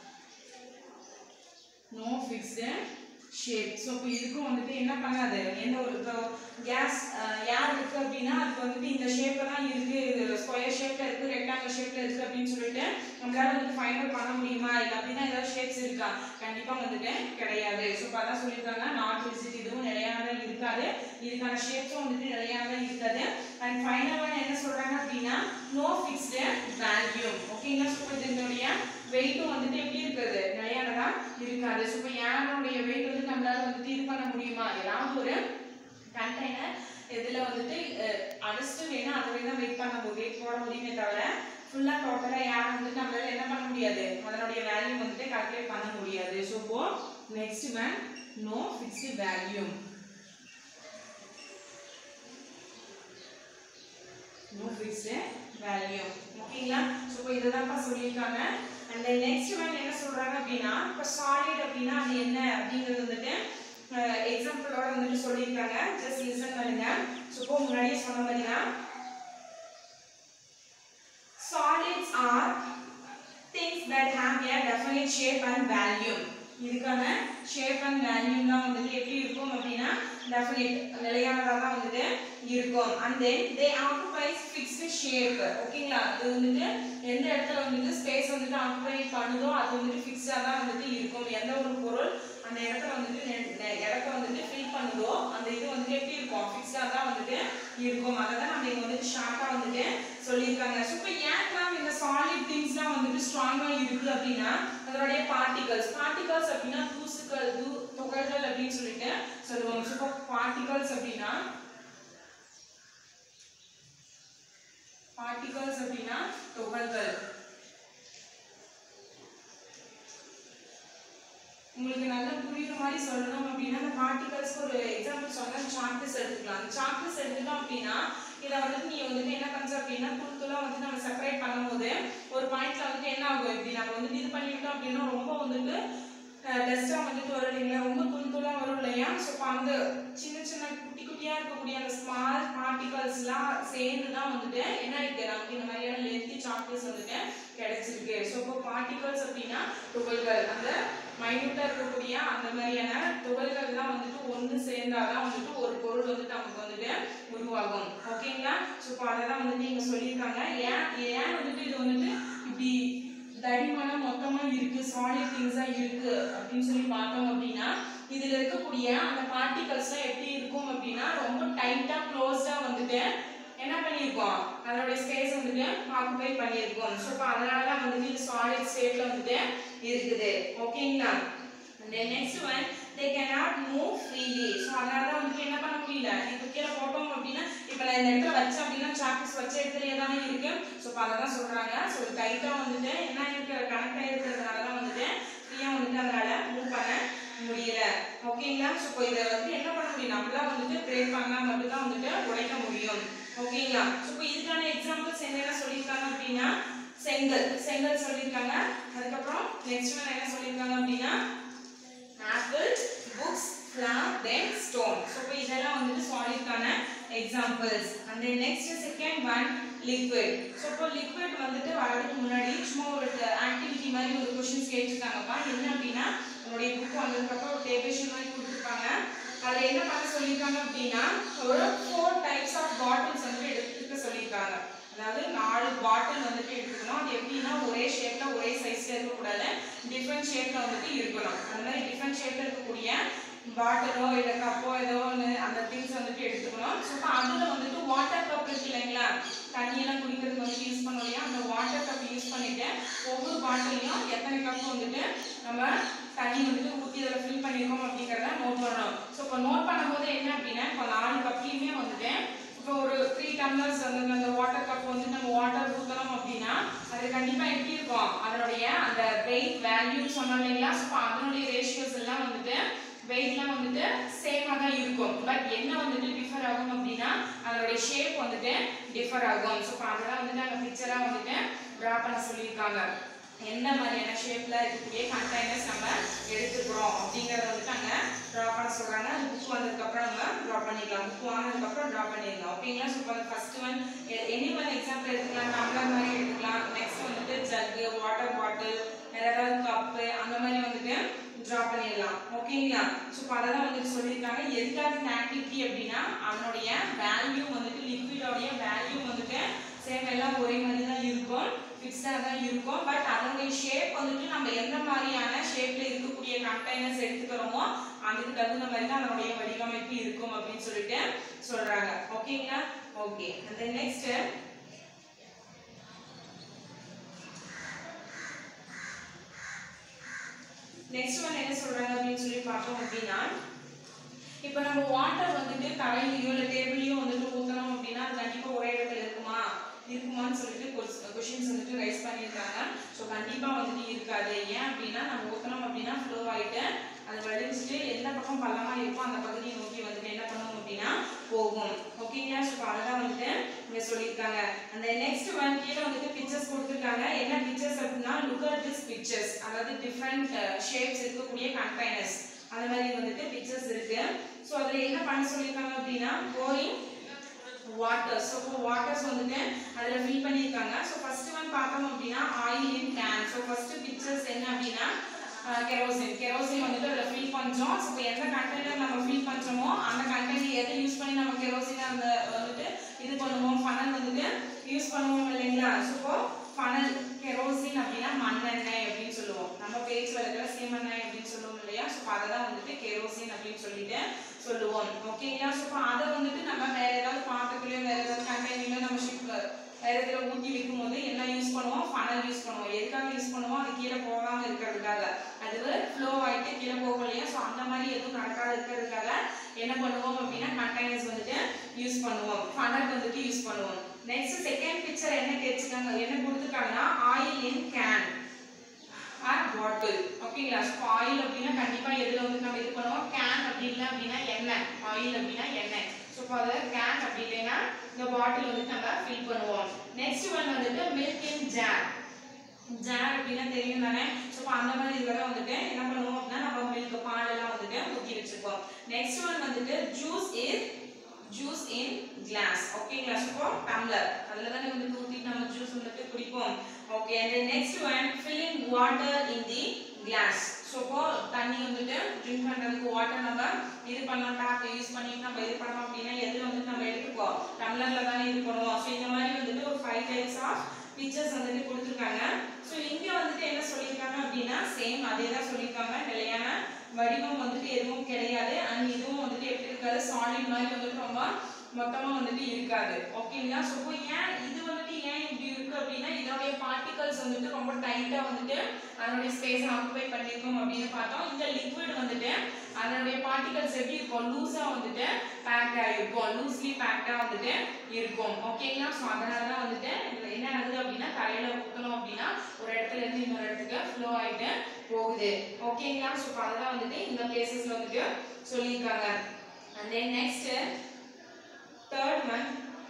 no fixed shape so இப்போ இதுக்கும் வந்துட்டு என்ன பண்ணாது எந்த ஒரு இப்போ கேஸ் ஏர் இருக்கு அப்படின்னா அதுக்கு வந்துட்டு இந்த ஷேப்பில் தான் இருக்கு இது ஸ்கொயர் ஷேப்ல இருக்கு ரெக்டாங்கல் ஷேப்ல இருக்கு அப்படின்னு சொல்லிட்டு நம்மளால வந்துட்டு ஃபைனல் பண்ண முடியுமா இல்லை அப்படின்னா ஏதாவது ஷேப்ஸ் இருக்கா கண்டிப்பா வந்துட்டு கிடையாது ஸோ இப்போ அதான் சொல்லியிருக்காங்க நாட் விசிட் இதுவும் நிலையானதா இருக்காது இதுக்கான ஷேப்ஸும் வந்துட்டு நிலையானதா இருக்காது அண்ட் ஃபைனலாக என்ன சொல்றாங்க அப்படின்னா நோ ஃபிக்ஸ்டு வேல்யூம் ஓகேங்களா ஸோ இப்போ இதனுடைய வெயிட்டும் வந்துட்டு எப்படி இருக்குது நிலையானதா இருக்காது ஸோ இப்போ ஏனுடைய வெயிட் வந்து நம்மளால வந்துட்டு இது பண்ண முடியுமா ஏதாவது ஒரு கண்டெய்னர் இதில் வந்துட்டு அஹ், அடைச்சிட்டு வேணா அதை தான் வெயிட் பண்ண முடியும் வெயிட் போட முடியுமே தவிர ஃபுல்லாக டோட்டலாக யாரும் வந்துட்டு நம்மளால என்ன பண்ண முடியாது அதனுடைய வேல்யூ வந்துட்டு கால்குலேட் பண்ண முடியாது ஸோ இப்போ next one no fixed value no fixed value ஓகேங்களா ஸோ இப்போ இதுதான்ப்பா சொல்லியிருக்காங்க அண்ட் தென் நெக்ஸ்ட் ஒன் என்ன சொல்றாங்க அப்படின்னா இப்போ சாலிட் அப்படின்னா அது என்ன அப்படிங்கிறது வந்துட்டு எக்ஸாம்பிளோட வந்துட்டு சொல்லியிருக்காங்க ஜஸ்ட் லிசன் பண்ணுங்க ஸோ இப்போ முன்னாடியே சொன்ன மாதிரி தான் solids are things that have a definite shape and value இதுக்கான ஷேப் அண்ட் வேல்யூ தான் வந்துட்டு எப்படி இருக்கும் அப்படின்னா டெஃபினட் நிலையானதாக தான் வந்துட்டு இருக்கும் and then they occupies fixed shape ஓகேங்களா அது வந்துட்டு எந்த இடத்துல வந்துட்டு ஸ்பேஸ் வந்துட்டு ஆக்குபை பண்ணுதோ அது வந்துட்டு ஃபிக்ஸாக தான் வந்துட்டு இருக்கும் எந்த ஒரு பொருள் அந்த இடத்துல வந்துட்டு நெ- நெ- இடத்த வந்துட்டு ஃபில் பண்ணுதோ அந்த இது வந்துட்டு எப்படி இருக்கும் ஃபிக்ஸாக தான் வந்துட்டு இருக்கும் அதை தான் நம்ம இங்கே வந்துட்டு ஷார்ட்டாக வந்துட்டு சொல்லியிருக்காங்க ஸோ இப்போ ஏன்லாம் இந்த சாலிட் திங்ஸ்லாம் வந்துட்டு ஸ்ட்ராங்காக இருக்குது அப்படின்னா அதனுடைய பார்ட்டிகல்ஸ் பார்ட்டிகல்ஸ் அப்படின்னா தூசுக்கள் தூ துகள்கள் அப்படின்னு சொல்லிட்டு சொல்லுவாங்க ஸோ இப்போ பார்ட்டிகல்ஸ் அப்படின்னா பார்ட்டிகல்ஸ் அப்படின்னா துகள்கள் உங்களுக்கு நல்லா புரியுற மாதிரி சொல்லணும் அப்படின்னா அந்த பார்ட்டிகல்ஸ்க்கு ஒரு எக்ஸாம்பிள் சொன்னா சாக்பீஸ் எடுத்துக்கலாம் அந்த சாக்பீஸ் எடுத்துட்டோம் அப்படின்னா இதை வந்துட்டு நீ வந்துட்டு என்ன பண்ற அப்படின்னா துள் துளா வந்துட்டு நம்ம செப்பரேட் பண்ணும்போது ஒரு பாயிண்ட்ல வந்துட்டு என்ன ஆகும் இப்படி நம்ம வந்துட்டு இது பண்ணிட்டோம் அப்படின்னா ரொம்ப வந்துட்டு டஸ்ட்டாக வந்துட்டு வரும் இல்லைங்களா ரொம்ப துள் துளா வரும் இல்லையா ஸோ இப்போ அந்த சின்ன சின்ன குட்டி குட்டியா இருக்கக்கூடிய அந்த ஸ்மால் பார்ட்டிகல்ஸ்லாம் சேர்ந்து தான் வந்துட்டு என்ன இருக்கு நமக்கு இந்த மாதிரியான லென்த்தி சாக்லேட்ஸ் வந்துட்டு கிடைச்சிருக்கு ஸோ இப்போ பார்ட்டிகல்ஸ் அப்படின்னா துகள்கள் அந்த மைனூட்டாக இருக்கக்கூடிய அந்த மாதிரியான துகள்கள் தான் வந்துட்டு ஒன்று சேர்ந்தாதான் வந்துட்டு ஒரு பொருள் வந்துட்டு நமக்கு வந்துட்டு உருவாகும் ஓகேங்களா ஸோ இப்போ அதை தான் வந்துட்டு இங்கே சொல்லியிருக்காங்க ஏன் ஏன் வந்துட்டு இது வந்துட்டு இப்படி தடிமனா மொத்தமா இருக்கு சாலிட் திங்ஸா இருக்கு அப்படின்னு சொல்லி பார்த்தோம் அப்படின்னா இதுல இருக்கக்கூடிய அந்த பார்ட்டிகல்ஸ்லாம் எப்படி இருக்கும் அப்படின்னா ரொம்ப டைட்டா க்ளோஸ்டா வந்துட்டு என்ன பண்ணியிருக்கோம் அதோட ஸ்பேஸ் வந்துட்டு ஆக்குபை பண்ணியிருக்கோம் ஸோ இப்போ அதனால தான் வந்துட்டு இது சாலிட் ஸ்டேட்ல வந்துட்டு இருக்குது ஓகேங்களா then next one they cannot move freely so அதனால தான் வந்துட்டு என்ன பண்ண முடியல இப்போ கீழே போட்டோம் அப்படின்னா இப்போ நான் இந்த இடத்துல வச்சேன் அப்படின்னா சாக்பீஸ் வச்ச இடத்துலயே தானே இருக்கு ஸோ இப்போ அதை தான் சொல்றாங்க ஸோ டைட்டாக வந்துட்டு என்ன இருக்கு கனெக்ட் ஆகிருக்கிறதுனால தான் வந்துட்டு ஃப்ரீயாக வந்துட்டு அதனால மூவ் பண்ண முடியல ஓகேங்களா ஸோ இப்போ இதை வந்து என்ன பண்ண முடியும் நம்மளாம் வந்துட்டு பிரேக் பண்ணா மட்டும் தான் வந்துட்டு உடைக்க முடியும் ஓகேங்களா ஸோ இப்போ இதுக்கான எக்ஸாம்பிள்ஸ் என்னென்ன சொல்லியிருக்காங்க அப்படின்னா செங்கல் செங்கல் சொல்லியிருக்காங்க அதுக்கப்புறம் நெக்ஸ்ட் ஒன் என்ன சொல்லியிருக்காங்க அப்படின்னா apple books flour then stone so இப்போ இதெல்லாம் வந்துட்டு சாலிட்கான examples and then next second one liquid so இப்போ லிக்விட் வந்துட்டு வரதுக்கு முன்னாடி சும்மா ஒரு ஆக்டிவிட்டி மாதிரி ஒரு கொஷின்ஸ் கேட்டிருக்காங்கப்பா என்ன அப்படின்னா உங்களுடைய புக் வந்ததுக்கப்புறம் ஒரு டேபிளேஷன் மாதிரி கொடுத்துருப்பாங்க அதில் என்ன பண்ண சொல்லியிருக்காங்க அப்படின்னா ஒரு ஃபோர் டைப்ஸ் ஆஃப் பாட்டில்ஸ் வந்துட்டு எடுத்துக்க சொல்லியிருக்காங்க அதாவது நாலு பாட்டில் வந்துட்டு எடுத்துக்கணும் அது எப்படின்னா ஒரே ஷேப்ல ஒரே சைஸ்ல இருக்கக்கூடாது டிஃப்ரெண்ட் ஷேப்ல வந்துட்டு இருக்கணும் அந்த மாதிரி டிஃப்ரெண்ட் ஷேப்ல இருக்கக்கூடிய பாட்டிலோ இல்லை கப்போ ஏதோ ஒன்று அந்த திங்ஸ் வந்துட்டு எடுத்துக்கணும் ஸோ இப்போ அதில் வந்துட்டு வாட்டர் கப் இருக்கு இல்லைங்களா தண்ணியெல்லாம் குடிக்கிறதுக்கு வந்து யூஸ் பண்ணோம் இல்லையா அந்த வாட்டர் கப் யூஸ் பண்ணிட்டு ஒவ்வொரு பாட்டிலையும் எத்தனை கப் வந்துட்டு நம்ம தண்ணி வந்துட்டு ஊற்றி அதில் ஃபில் பண்ணியிருக்கோம் அப்படிங்கிறத நோட் பண்ணணும் ஸோ இப்போ நோட் பண்ணும்போது என்ன அப்படின்னா இப்போ நாலு கப்லையுமே வந்துட்டு இப்போ ஒரு த்ரீ டம்ளர்ஸ் வந்து அந்த வாட்டர் கப் வந்து நம்ம வாட்டர் ஊற்றணும் அப்படின்னா அது கண்டிப்பாக எப்படி இருக்கும் அதனுடைய அந்த வெயிட் வேல்யூ சொன்னோம் இல்லைங்களா ஸோ அதனுடைய ரேஷியோஸ் எல்லாம் வந்துட்டு வெயிட்லாம் வந்துட்டு சேமாக தான் இருக்கும் பட் என்ன வந்துட்டு டிஃபர் ஆகும் அப்படின்னா அதனுடைய ஷேப் வந்துட்டு டிஃபர் ஆகும் ஸோ அதெல்லாம் வந்துட்டு நாங்கள் பிக்சராக வந்துட்டு ட்ரா பண்ண சொல்லியிருக்காங்க எந்த மாதிரியான ஷேப்ல இருக்கக்கூடிய கண்டெய்னர்ஸ் நம்ம எடுத்துக்கிறோம் அப்படிங்கறத வந்துட்டு அங்க ட்ரா பண்ண சொல்றாங்க அந்த புக் வந்ததுக்கு அப்புறம் நம்ம ட்ரா பண்ணிக்கலாம் புக் வாங்கினதுக்கு அப்புறம் ட்ரா பண்ணிடலாம் ஓகேங்களா so first one any one example எடுத்துக்கலாம் டம்ளர் மாதிரி எடுத்துக்கலாம் நெக்ஸ்ட் வந்துட்டு ஜக்கு வாட்டர் பாட்டில் வேற ஏதாவது கப்பு அந்த மாதிரி வந்துட்டு ட்ரா பண்ணிடலாம் ஓகேங்களா ஸோ இப்போ அதை தான் வந்துட்டு சொல்லியிருக்காங்க எதுக்காக இந்த ஆக்டிவிட்டி அப்படின்னா அதனுடைய வேல்யூ வந்துட்டு லிக்விடோடைய வேல்யூ வந்துட்டு சேம் எல்லாம் ஒரே மாதிரி தான் இருக்கும் ஃபிக்ஸ்டாக தான் இருக்கும் பட் அதனுடைய ஷேப் வந்துட்டு நம்ம எந்த மாதிரியான ஷேப்ல இருக்கக்கூடிய கண்டெய்னர்ஸ் எடுத்துக்கிறோமோ அதுக்கு தகுந்த மாதிரி தான் அதனுடைய வடிவமைப்பு இருக்கும் அப்படின்னு சொல்லிட்டு சொல்றாங்க ஓகேங்களா ஓகே அந்த நெக்ஸ்ட் நெக்ஸ்ட் ஒன் என்ன சொல்றாங்க அப்படின்னு சொல்லி பார்த்தோம் அப்படின்னா இப்போ நம்ம வாட்டர் வந்துட்டு தரையிலையோ இல்லை டேபிளையோ வந்துட்டு ஊற்றணும் அப்படின்னா அது கண்டிப்பாக ஒரே இடத்துல இருக்குமா இருக்குமான்னு சொல்லிட்டு கொஷின்ஸ் வந்துட்டு ரைஸ் பண்ணியிருக்காங்க ஸோ கண்டிப்பாக வந்துட்டு இருக்காது ஏன் அப்படின்னா நம்ம ஊற்றணும் அப்படின்னா ஃப்ளோ ஆகிட்டு அது வடிச்சுட்டு எந்த பக்கம் பள்ளமாக இருக்கோ அந்த பகுதியை நோக்கி வந்துட்டு என்ன பண்ணுவோம் அப்படின்னா போகும் ஓகேங்களா ஸோ அதுதான் வந்துட்டு இங்கே சொல்லியிருக்காங்க அந்த நெக்ஸ்ட் ஒன் கீழே வந்துட்டு பிக்சர்ஸ் கொடுத்துருக்காங்க என்ன பிக்சர்ஸ் அப்படின்னா லுக் அட் திஸ் பிக்சர்ஸ் அதாவது டிஃப்ரெண்ட் ஷேப்ஸ் இருக்கக்கூடிய கண்டெய்னர்ஸ் அந்த மாதிரி வந்துட்டு பிக்சர்ஸ் இருக்கு ஸோ அதில் என்ன பண்ண சொல்லியிருக்காங்க அப்படின்னா கோயிங் வாட்டர் ஸோ இப்போ வாட்டர்ஸ் வந்துட்டு அதில் ஃபில் பண்ணியிருக்காங்க ஸோ ஃபர்ஸ்ட் ஒன் பார்த்தோம் அப்படின்னா oil in can so first pictures என்ன அப்படின்னா கெரோசின் கெரோசின் வந்துட்டு அதில் ஃபில் பண்ணுறோம் ஸோ இப்போ எந்த கண்டெய்னர் நம்ம ஃபில் பண்ணுறோமோ அந்த கண்டெய்னர் எதை யூஸ் பண்ணி நம்ம கெரோசின் அந்த வந்துட்டு இது பண்ணுவோம் ஃபனல் வந்துட்டு யூஸ் பண்ணுவோம் இல்லைங்களா ஸோ இப்போ ஃபனல் கெரோசின் அப்படின்னா மண்ணெண்ணெய் அப்படின்னு சொல்லுவோம் நம்ம பேச்சு வழக்கில் சீமெண்ணெய் அப்படின்னு சொல்லுவோம் இல்லையா ஸோ அதை தான் வந்துட்டு கெரோசின் அப்படின்னு சொல்லிட்டு சொல்லுவோம் ஓகேங்களா ஸோ இப்போ அதை வந்துட்டு நம்ம வேற ஏதாவது பாத்திரத்துலையோ வேற ஏதாவது கண்டெய்னர்லையோ நம்ம ஷிப் வேற இதில் ஊற்றி வைக்கும் போது என்ன யூஸ் பண்ணுவோம் ஃபனல் யூஸ் பண்ணுவோம் எதுக்காக யூஸ் பண்ணுவோம் அது கீழே போகாமல் இருக்கிறதுக்காக அது ஃப்ளோ ஆகிட்டு கீழே போகும் இல்லையா ஸோ அந்த மாதிரி எதுவும் நடக்காது இருக்கிறதுக்காக என்ன பண்ணுவோம் அப்படின்னா கண்டெய்னர்ஸ் வந்துட்டு யூஸ் பண்ணுவோம் ஃபனல் வந்துட்டு யூஸ் பண்ணுவோம் நெக்ஸ்ட் செகண்ட் பிக்சர் என்ன கேட்டுருக்காங்க என்ன கொடுத்துருக்காங்கன்னா oil in can or bottle ஓகேங்களா ஸோ ஆயில் அப்படின்னா கண்டிப்பாக எதில் வந்து நம்ம இது பண்ணுவோம் கேன் அப்படி இல்லை அப்படின்னா எண்ணெய் ஆயில் அப்படின்னா எண்ணெய் ஸோ இப்போ அதில் கேன் அப்படி இல்லைன்னா இந்த பாட்டில் வந்து நம்ம ஃபில் பண்ணுவோம் நெக்ஸ்ட் ஒன் வந்துட்டு மில்க் இன் ஜார் ஜார் அப்படின்னா தெரியும் தானே ஸோ இப்போ அந்த மாதிரி இதில் வந்துட்டு என்ன பண்ணுவோம் அப்படின்னா நம்ம மில்க் பாலெல்லாம் வந்துட்டு ஊற்றி வச்சுருக்கோம் நெக்ஸ்ட் ஒன் வந்துட்டு juice is juice in glass ஓகேங்களா ஸோ டம்ளர் அதில் தானே வந்து ஊற்றிட்டு நம்ம ஜூஸ் வந்துட்டு குடிப்போம் okay and next one filling water in the glass so இப்போ தண்ணி வந்துட்டு ட்ரிங்க் பண்ணுறதுக்கு வாட்டர் நம்ம இது பண்ணோம் டேப் யூஸ் பண்ணி நம்ம இது பண்ணோம் அப்படின்னா எதில் வந்துட்டு நம்ம எடுத்துப்போம் டம்ளரில் தானே இது பண்ணுவோம் ஸோ இந்த மாதிரி வந்துட்டு ஒரு ஃபைவ் டைப்ஸ் ஆஃப் பிக்சர்ஸ் வந்துட்டு கொடுத்துருக்காங்க ஸோ இங்கே வந்துட்டு என்ன சொல்லியிருக்காங்க அப்படின்னா சேம் அதே தான் சொல்லியிருக்காங்க நிலையான வடிவம் வந்துட்டு எதுவும் கிடையாது அண்ட் இதுவும் வந்துட்டு எப்படி இருக்காது சாலிட் மாதிரி வந்துட்டு ரொம்ப மொத்தமாக வந்துட்டு இருக்காது ஓகேங்களா ஸோ இப்போ ஏன் இது வந்துட்டு ஏன் இப்படி இருக்கு அப்படின்னா இதனுடைய பார்ட்டிகல்ஸ் வந்துட்டு ரொம்ப டைட்டாக வந்துட்டு அதனுடைய ஸ்பேஸ் ஆக்குபை பண்ணியிருக்கோம் அப்படின்னு பார்த்தோம் இந்த லிக்விட் வந்துட்டு அதனுடைய பார்ட்டிகல்ஸ் எப்படி இருக்கும் லூஸாக வந்துட்டு பேக்ட் ஆகிருக்கும் லூஸ்லி பேக்டாக வந்துட்டு இருக்கும் ஓகேங்களா ஸோ அதனால தான் வந்துட்டு இதுல என்ன நடக்குது அப்படின்னா தரையில் ஊற்றணும் அப்படின்னா ஒரு இடத்துல இருந்து இன்னொரு இடத்துக்கு ஃப்ளோ ஆகிட்டு போகுது ஓகேங்களா ஸோ இப்போ அதெல்லாம் வந்துட்டு இந்த பிளேசஸ்ல வந்துட்டு சொல்லியிருக்காங்க and then next third one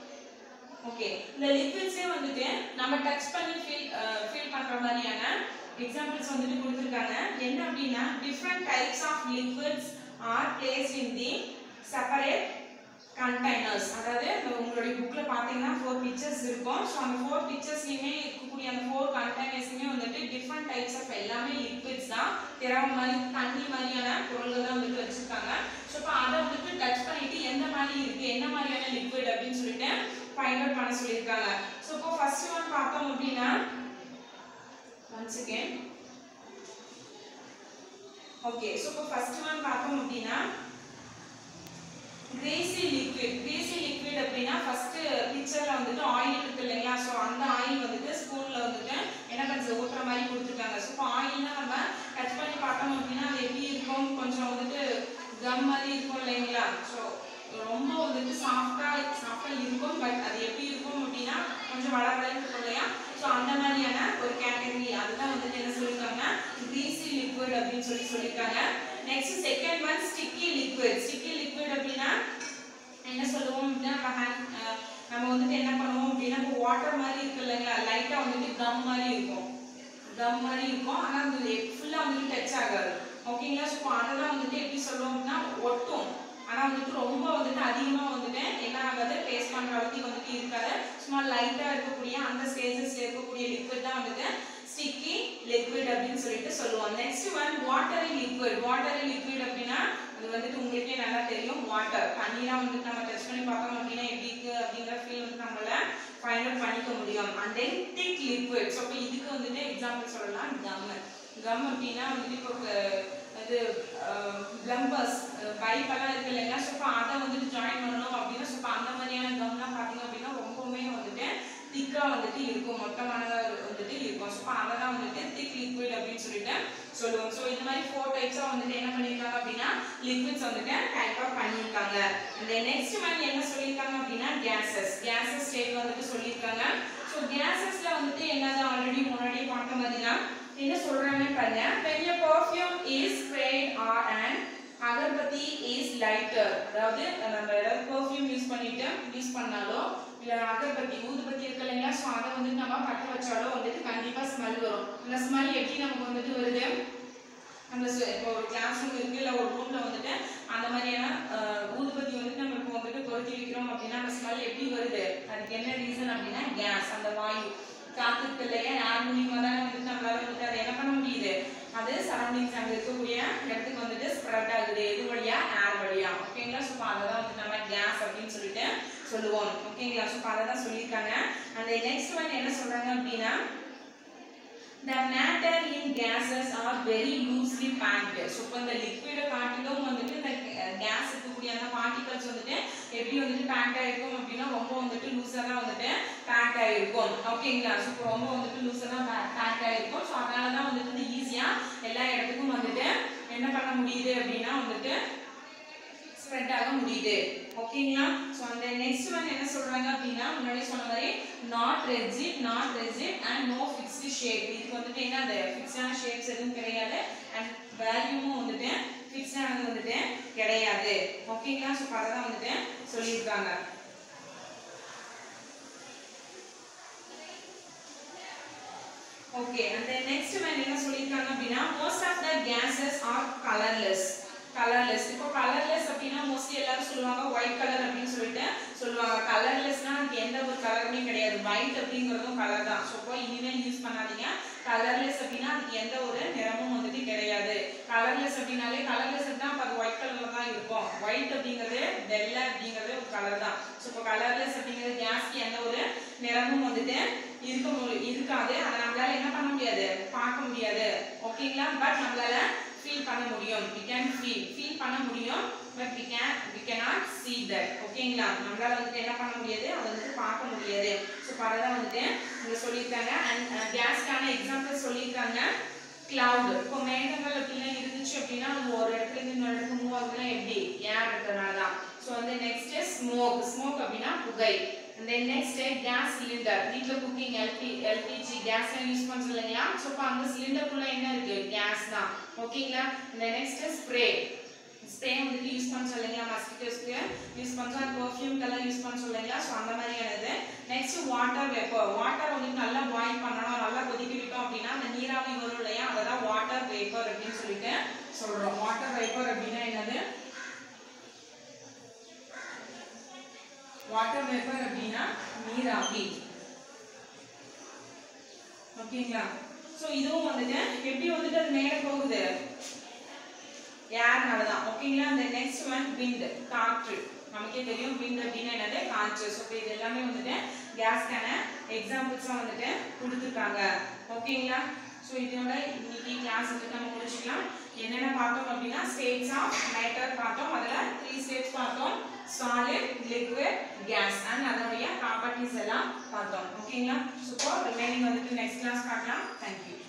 okay இந்த லிக்விட்ஸே வந்துட்டு நம்ம டச் பண்ணி ஃபீல் ஃபீல் பண்ற மாதிரியான எக்ஸாம்பிள்ஸ் வந்துட்டு கொடுத்துருக்காங்க என்ன அப்படின்னா different types of liquids are place in the separate containers அதாவது இந்த உங்களுடைய புக்கில் பார்த்தீங்கன்னா ஃபோர் பிக்சர்ஸ் இருக்கும் ஸோ அந்த ஃபோர் பிக்சர்ஸ்லையுமே இருக்கக்கூடிய அந்த ஃபோர் கண்டெய்னர்ஸுமே வந்துட்டு டிஃப்ரெண்ட் டைப்ஸ் ஆஃப் எல்லாமே லிக்விட்ஸ் தான் திரவம் மாதிரி தண்ணி மாதிரியான பொருள்கள் தான் வந்துட்டு வச்சுருக்காங்க ஸோ இப்போ அதை வந்துட்டு டச் பண்ணிட்டு எந்த மாதிரி இருக்குது என்ன மாதிரியான லிக்விட் அப்படின்னு சொல்லிட்டு ஃபைண்ட் அவுட் பண்ண சொல்லியிருக்காங்க ஸோ இப்போ ஃபர்ஸ்ட் ஒன் பார்த்தோம் அப்படின்னா ஒன் செகண்ட் ஓகே ஸோ இப்போ ஃபர்ஸ்ட் ஒன் பார்த்தோம் அப்படின்னா கிரேசி லிக்விட் கிரேசி லிக்விட் அப்படின்னா ஃபர்ஸ்ட் பிக்சர்ல வந்துட்டு ஆயில் இருக்கு இல்லைங்களா ஸோ அந்த ஆயில் வந்துட்டு ஸ்பூன்ல வந்துட்டு என்ன பண்ணுறது ஊற்றுற மாதிரி கொடுத்துருக்காங்க ஸோ இப்போ ஆயில்னா நம்ம டச் பண்ணி பார்த்தோம் அப்படின்னா அது எப்படி இருக்கும் கொஞ்சம் வந்துட்டு கம் மாதிரி இருக்கும் இல்லைங்களா ஸோ ரொம்ப வந்துட்டு சாஃப்டா சாஃப்டா இருக்கும் பட் அது எப்படி இருக்கும் அப்படின்னா கொஞ்சம் வளவளன்னு இருக்கும் இல்லையா ஸோ அந்த மாதிரியான ஒரு கேட்டகரி அதுதான் வந்துட்டு என்ன சொல்லியிருக்காங்க கிரீசி லிக்விட் அப்படின்னு சொல்லி சொல்லியிருக்காங்க next second one sticky liquid sticky liquid அப்படின்னா என்ன சொல்லுவோம் அப்படின்னா நம்ம hand- அஹ் நம்ம வந்துட்டு என்ன பண்ணுவோம் அப்படின்னா இப்போ வாட்டர் மாதிரி இருக்கு இல்லைங்களா லைட்டாக வந்துட்டு கம் மாதிரி இருக்கும் கம் மாதிரி இருக்கும் ஆனால் அது ஃபுல்லாக வந்துட்டு டச் ஆகாது ஓகேங்களா ஸோ அதெல்லாம் வந்துட்டு எப்படி சொல்லுவோம் அப்படின்னா ஒட்டும் ஆனால் வந்துட்டு ரொம்ப வந்துட்டு அதிகமாக வந்துட்டு என்ன ஆகாது பேஸ்ட் பண்ணுற அளவுக்கு வந்துட்டு இருக்காது சும்மா லைட்டாக இருக்கக்கூடிய அந்த ஸ்டேஜஸில் இருக்கக்கூடிய லிக்விட் தான் வந்துட்டு ஸ்டிக்கி லிக்விட் அப்படின்னு சொல்லிட்டு சொல்லுவோம் next one watery liquid watery liquid அப்படின்னா அது வந்துட்டு உங்களுக்கே நல்லா தெரியும் வாட்டர் தண்ணிலாம் வந்துட்டு நம்ம டெஸ்ட் பண்ணி பார்த்தோம் அப்படின்னா எப்படி இருக்கு அப்படிங்கிற ஃபீல் வந்து நம்மளால ஃபைண்ட் அவுட் பண்ணிக்க முடியும் and then thick liquid so இப்போ இதுக்கு வந்துட்டு எக்ஸாம்பிள் சொல்லலாம் கம் கம் அப்படின்னா வந்துட்டு இப்போ அஹ், இது பிளம்பர்ஸ் பைப்பெல்லாம் இருக்கு இல்லைங்களா ஸோ இப்போ அதை வந்துட்டு ஜாயின் பண்ணணும் அப்படின்னா ஸோ இப்போ அந்த மாதிரியான கம்லாம் பார்த்தீங்க அப்படின்னா ரொம்பவுமே வந்துட்டு திக்காக வந்துட்டு இருக்கும் மொத்தமானதாக வந்துட்டு இருக்கும் ஸோ இப்போ அதை தான் வந்துட்டு திக் லிக்விட் அப்படின்னு சொல்லிட்டு சொல்லுவோம் ஸோ இந்த மாதிரி ஃபோர் டைப்ஸாக வந்துட்டு என்ன பண்ணியிருக்காங்க அப்படின்னா லிக்விட்ஸ் வந்துட்டு டைப்பாக பண்ணியிருக்காங்க இந்த நெக்ஸ்ட் ஒன் என்ன சொல்லியிருக்காங்க அப்படின்னா கேஸஸ் கேஸஸ் ஸ்டேட் வந்துட்டு சொல்லியிருக்காங்க ஸோ கேஸஸ்ல வந்துட்டு என்னது ஆல்ரெடி முன்னாடி பார்த்த மாதிரி தான் என்ன சொல்றாங்கன்னு பாருங்க when a perfume is sprayed or an agarbatti is lighter அதாவது நம்ம ஏதாவது பெர்ஃப்யூம் யூஸ் பண்ணிட்டு யூஸ் பண்ணாலோ இல்ல அகர்பத்தி ஊதுபத்தி இருக்கு இல்லைங்களா ஸோ அதை வந்துட்டு நம்ம பற்ற வச்சாலோ வந்துட்டு கண்டிப்பா ஸ்மெல் வரும் அந்த ஸ்மெல் எப்படி நமக்கு வந்துட்டு வருது நம்ம சு- இப்போ ஒரு கிளாஸ் ரூம் இருக்கு இல்ல ஒரு ரூம்ல வந்துட்டு அந்த மாதிரியான அஹ், ஊதுபத்தி வந்துட்டு நம்ம இப்போ வந்துட்டு பொருத்தி வைக்கிறோம் அப்படின்னா அந்த ஸ்மெல் எப்படி வருது அதுக்கு என்ன ரீசன் அப்படின்னா கேஸ் அந்த வாயு காத்து இருக்கு இல்லையா ஏர் மூலியமா தானே வந்துட்டு நம்மளால வந்துட்டு அதை என்ன பண்ண முடியுது அது சரௌண்டிங்ஸ் அங்க இருக்கக்கூடிய இடத்துக்கு வந்துட்டு ஸ்ப்ரெட் ஆகுது எது வழியா ஏர் வழியா ஓகேங்களா ஸோ அதை தான் வந்துட்டு நம்ம கேஸ் அப்படின்னு சொல்லிட்டு சொல்லுவோம் ஓகேங்களா ஸோ அதை தான் சொல்லியிருக்காங்க அந்த நெக்ஸ்ட் ஒன் என்ன சொல்றாங்க அப்படின்னா The matter in gases are very loosely packed. So இப்போ இந்த லிக்விடை காட்டிலும் வந்துட்டு இந்த கேஸ் இருக்கக்கூடிய அந்த பார்ட்டிகல்ஸ் வந்துட்டு எப்படி வந்துட்டு பேக் ஆயிருக்கும் அப்படின்னா ரொம்ப வந்துட்டு லூஸாக தான் வந்துட்டு பேக் ஆயிருக்கும் ஓகேங்களா ஸோ இப்போ ரொம்ப வந்துட்டு லூஸாக தான் பேக் ஆயிருக்கும் ஸோ அதனால தான் வந்துட்டு இது ஈஸியாக எல்லா இடத்துக்கும் வந்துட்டு என்ன பண்ண முடியுது அப்படின்னா வந்துட்டு ஸ்ப்ரெட் ஆக முடியுது ஓகேங்களா ஸோ அந்த நெக்ஸ்ட் ஒன் என்ன சொல்றாங்க அப்படின்னா முன்னாடி சொன்ன மாதிரி not rigid not rigid and no fixed shape இதுக்கு வந்துட்டு என்ன அது ஃபிக்ஸான ஷேப்ஸ் எதுவும் கிடையாது அண்ட் வேல்யூமும் வந்துட்டு ஃபிக்ஸானது வந்துட்டு கிடையாது ஓகேங்களா ஸோ அதை தான் வந்துட்டு சொல்லியிருக்காங்க ஓகே அந்த நெக்ஸ்ட் ஒன் என்ன சொல்லியிருக்காங்க அப்படின்னா most of the gases are colourless colourless இப்போ கலர்லெஸ் அப்படின்னா மோஸ்ட்லி எல்லாரும் சொல்லுவாங்க ஒயிட் கலர் அப்படின்னு சொல்லிட்டு சொல்லுவாங்க கலர்லெஸ்னா அதுக்கு எந்த ஒரு கலருமே கிடையாது ஒயிட் அப்படிங்கிறதும் கலர் தான் ஸோ இப்போ இனிமேல் யூஸ் பண்ணாதீங்க கலர்லெஸ் அப்படின்னா அதுக்கு எந்த ஒரு நிறமும் வந்துட்டு கிடையாது கலர்லெஸ் அப்படின்னாலே கலர்லெஸ் தான் அப்போ அது ஒயிட் கலர்ல தான் இருக்கும் ஒயிட் அப்படிங்கிறது வெள்ளை அப்படிங்கிறது ஒரு கலர் தான் ஸோ இப்போ கலர்லெஸ் அப்படிங்கிறது கேஸ்க்கு எந்த ஒரு நிறமும் வந்துட்டு இருக்க மு- இருக்காது அதை நம்மளால என்ன பண்ண முடியாது பார்க்க முடியாது ஓகேங்களா பட் நம்மளால ஃபீல் பண்ண முடியும் we can feel ஃபீல் பண்ண முடியும் but we can we cannot see that ஓகேங்களா நம்மளால வந்துட்டு என்ன பண்ண முடியாது அதை வந்துட்டு பார்க்க முடியாது ஸோ தான் வந்துட்டு இங்க சொல்லியிருக்காங்க அண்ட் கேஸ்க்கான எக்ஸாம்பிள் சொல்லியிருக்காங்க கிளவுட் இப்போ மேகங்கள் அப்படிலாம் இருந்துச்சு அப்படின்னா அது ஒரு இடத்துல இருந்து இன்னொரு இடத்துக்கு மூவ் ஆகுதுன்னா எப்படி ஏர் இருக்கிறதுனால தான் ஸோ வந்து நெக்ஸ்ட் ஸ்மோக் ஸ்மோக் அப்படின்னா புகை and then next gas cylinder வீட்டில் குக்கிங் எல்பி எல்பிஜி கேஸ்லாம் யூஸ் பண்ணுறோம் இல்லைங்களா ஸோ இப்போ அந்த சிலிண்டருக்குள்ள என்ன இருக்கு கேஸ் தான் ஓகேங்களா இந்த நெக்ஸ்ட் ஸ்ப்ரே ஸ்ப்ரே வந்துட்டு யூஸ் பண்ண சொல்லுங்களா மஸ்கிட்டோஸ்க்கு யூஸ் பண்ணுறோம் அது பர்ஃப்யூம்க்கெல்லாம் யூஸ் பண்ண சொல்லுங்களா ஸோ அந்த மாதிரியானது நெக்ஸ்ட் வாட்டர் வேப்பர் வாட்டர் வந்துட்டு நல்லா பாயில் பண்ணணும் நல்லா கொதிக்க விட்டோம் அப்படின்னா அந்த நீராவி வரும் இல்லையா அதை தான் வாட்டர் வேப்பர் அப்படின்னு சொல்லிட்டு சொல்கிறோம் வாட்டர் வேப்பர் அப்படின்னா என்னது வாட்டர் வேப்பர் அப்படின்னா நீராவி ஓகேங்களா ஸோ இதுவும் வந்துட்டு எப்படி வந்துட்டு அது மேலே போகுது ஏர்னால தான் ஓகேங்களா அந்த நெக்ஸ்ட் ஒன் விண்ட் காற்று நமக்கே தெரியும் விண்ட் அப்படின்னா என்னது காற்று ஸோ இது எல்லாமே வந்துட்டு கேஸ்க்கான எக்ஸாம்பிள்ஸாக வந்துட்டு கொடுத்துருக்காங்க ஓகேங்களா ஸோ இதோட இன்னைக்கு கிளாஸ் வந்துட்டு நம்ம முடிச்சுக்கலாம் என்னென்ன பார்த்தோம் அப்படின்னா ஸ்டேட்ஸ் ஆஃப் மேட்டர் பார்த்தோம் அதில் த்ரீ ஸ்டேட்ஸ் பார்த்தோம் சாலிட் லிக்விட் கேஸ் அண்ட் அதனுடைய ப்ராப்பர்ட்டிஸ் எல்லாம் பார்த்தோம் ஓகேங்களா ஸோ ரிமைனிங் வந்துட்டு நெக்ஸ்ட் கிளாஸ் பார்க்கலாம் தேங்க்யூ